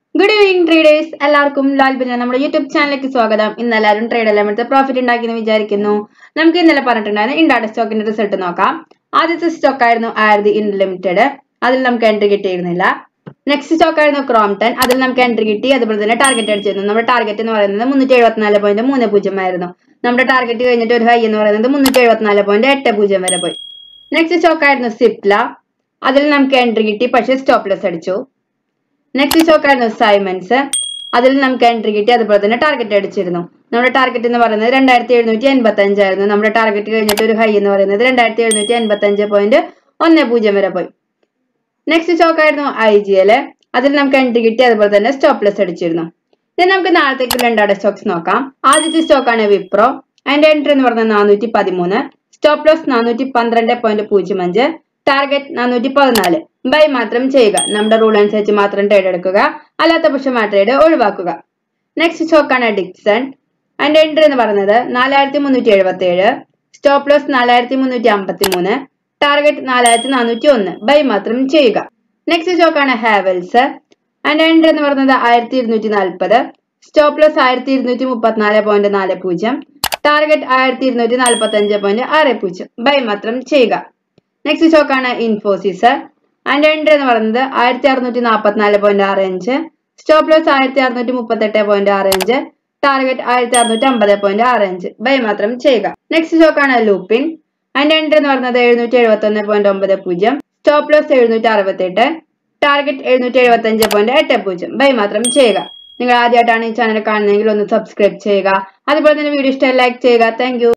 good evening traders എല്ലാവർക്കും ലാൽബിന് നമ്മുടെ YouTube ചാനലിലേക്ക് സ്വാഗതം ഇന്ന് എല്ലാവരും ട്രേഡ് എലമെന്റ്സ് പ്രോഫിറ്റ് ഉണ്ടാക്കിയെന്ന് വിചാരിക്കുന്നു നമുക്ക് ഇന്നലെ പറഞ്ഞിട്ടുണ്ടായിരുന്ന ഇൻഡാറ്റ സ്റ്റോക്കിന്റെ റിസൾട്ട് നോക്കാം ആദ്യത്തെ സ്റ്റോക്ക് ആയിരുന്നു ആയിരത്തി ഇൻ ലിമിറ്റഡ് അതിൽ നമുക്ക് എൻട്രി കിട്ടിയിരുന്നില്ല നെക്സ്റ്റ് സ്റ്റോക്ക് ആയിരുന്നു ക്രോംടൺ അതിൽ നമുക്ക് എൻട്രി കിട്ടി അതുപോലെ തന്നെ ടാർഗറ്റ് അടിച്ചിരുന്നു നമ്മുടെ ടാർഗറ്റ് എന്ന് പറയുന്നത് മുന്നൂറ്റി എഴുപത്തിനാല് പോയിന്റ് മൂന്ന് പൂജ്യം ആയിരുന്നു നമ്മുടെ ടാർഗറ്റ് കഴിഞ്ഞിട്ട് ഒരു ഹൈ എന്ന് പറയുന്നത് മുന്നൂറ്റി എഴുപത്തിനാല് പോയിന്റ് എട്ട് പൂജ്യം വരെ പോയി നെക്സ്റ്റ് സ്റ്റോക്ക് ആയിരുന്നു സിപ്ല അതിൽ നമുക്ക് എൻട്രി കിട്ടി പക്ഷേ സ്റ്റോപ്പ് ലെസ് അടിച്ചു നെക്സ്റ്റ് സ്റ്റോക്ക് ആയിരുന്നു സൈമൻസ് അതിൽ നമുക്ക് എൻട്രി കിട്ടി അതുപോലെ തന്നെ ടാർഗറ്റ് അടിച്ചിരുന്നു നമ്മുടെ ടാർഗറ്റ് എന്ന് പറയുന്നത് രണ്ടായിരത്തി എഴുന്നൂറ്റി എൺപത്തി അഞ്ചായിരുന്നു നമ്മുടെ ടാർഗറ്റ് കഴിഞ്ഞിട്ട് ഒരു ഹൈ എന്ന് പറയുന്നത് രണ്ടായിരത്തി എഴുന്നൂറ്റി എൺപത്തി അഞ്ച് പോയിന്റ് ഒന്ന് പൂജ്യം വരെ പോയി നെക്സ്റ്റ് സ്റ്റോക്ക് ആയിരുന്നു ഐ ജി എൽ അതിൽ നമുക്ക് എൻട്രി കിട്ടി അതുപോലെ തന്നെ സ്റ്റോപ്പ് ലെസ് അടിച്ചിരുന്നു ഇനി നമുക്ക് നാളത്തേക്ക് രണ്ടാടെ സ്റ്റോക്സ് നോക്കാം ആദ്യത്തെ സ്റ്റോക്ക് ആണ് വിപ്രോ അതിന്റെ എൻട്രി എന്ന് പറയുന്നത് നാനൂറ്റി പതിമൂന്ന് സ്റ്റോപ്പ് ലോസ് നാനൂറ്റി പന്ത്രണ്ട് പോയിന്റ് പൂജ്യം അഞ്ച് ടാർഗറ്റ് നാനൂറ്റി പതിനാല് ബൈ മാത്രം ചെയ്യുക നമ്മുടെ റൂൾ അനുസരിച്ച് മാത്രം ട്രേഡ് എടുക്കുക അല്ലാത്ത പക്ഷം ആ ട്രേഡ് ഒഴിവാക്കുക നെക്സ്റ്റ് സ്റ്റോക്ക് ആണ് ഡിക്സൺ അതിന്റെ എൻട്രി എന്ന് പറയുന്നത് നാലായിരത്തി മുന്നൂറ്റി എഴുപത്തി ഏഴ് സ്റ്റോപ്പ് ലോസ് നാലായിരത്തി മുന്നൂറ്റി അമ്പത്തി മൂന്ന് ടാർഗറ്റ് നാലായിരത്തി നാനൂറ്റി ഒന്ന് ബൈ മാത്രം ചെയ്യുക നെക്സ്റ്റ് സ്റ്റോക്ക് ആണ് ഹാവൽസ് അതിന്റെ എൻട്രി എന്ന് പറയുന്നത് ആയിരത്തി ഇരുന്നൂറ്റി നാൽപ്പത് സ്റ്റോപ്പ് ലോസ് ആയിരത്തി ഇരുന്നൂറ്റി മുപ്പത്തിനാല് പോയിന്റ് നാല് പൂജ്യം ടാർഗറ്റ് ആയിരത്തി ഇരുന്നൂറ്റി നാൽപ്പത്തി അഞ്ച് പോയിന്റ് ആറ് പൂജ്യം ബൈ മാത്രം ചെയ്യുക നെക്സ്റ്റ് സ്റ്റോക്ക് ആണ് ഇൻഫോസിസ് അതിന്റെ എൻട്രി എന്ന് പറയുന്നത് ആയിരത്തി അറുന്നൂറ്റി നാൽപ്പത്തിനാല് പോയിന്റ് ആറ് അഞ്ച് സ്റ്റോപ്പ് ലോസ് ആയിരത്തി അറുന്നൂറ്റി മുപ്പത്തെട്ട് പോയിന്റ് ആറ് അഞ്ച് ടാർഗറ്റ് ആയിരത്തി അറുന്നൂറ്റി അമ്പത് പോയിന്റ് ആറ് അഞ്ച് ബൈ മാത്രം ചെയ്യുക നെക്സ്റ്റ് സ്റ്റോക്ക് ആണ് ലൂപ്പിൻ അതിന്റെ എൻട്രി എന്ന് പറയുന്നത് എഴുന്നൂറ്റി എഴുപത്തി ഒന്ന് പോയിന്റ് ഒമ്പത് പൂജ്യം സ്റ്റോപ്പ് ലോസ് എഴുന്നൂറ്റി അറുപത്തി എട്ട് ടാർഗറ്റ് എഴുന്നൂറ്റി എഴുപത്തി അഞ്ച് പോയിന്റ് എട്ട് പൂജ്യം ബൈ മാത്രം ചെയ്യുക നിങ്ങൾ ആദ്യമായിട്ടാണ് ഈ ചാനൽ കാണുന്നതെങ്കിൽ ഒന്ന് സബ്സ്ക്രൈബ് ചെയ്യുക അതുപോലെ തന്നെ വീഡിയോ ഇഷ്ടം ലൈക്ക് ചെയ്യുക താങ്ക്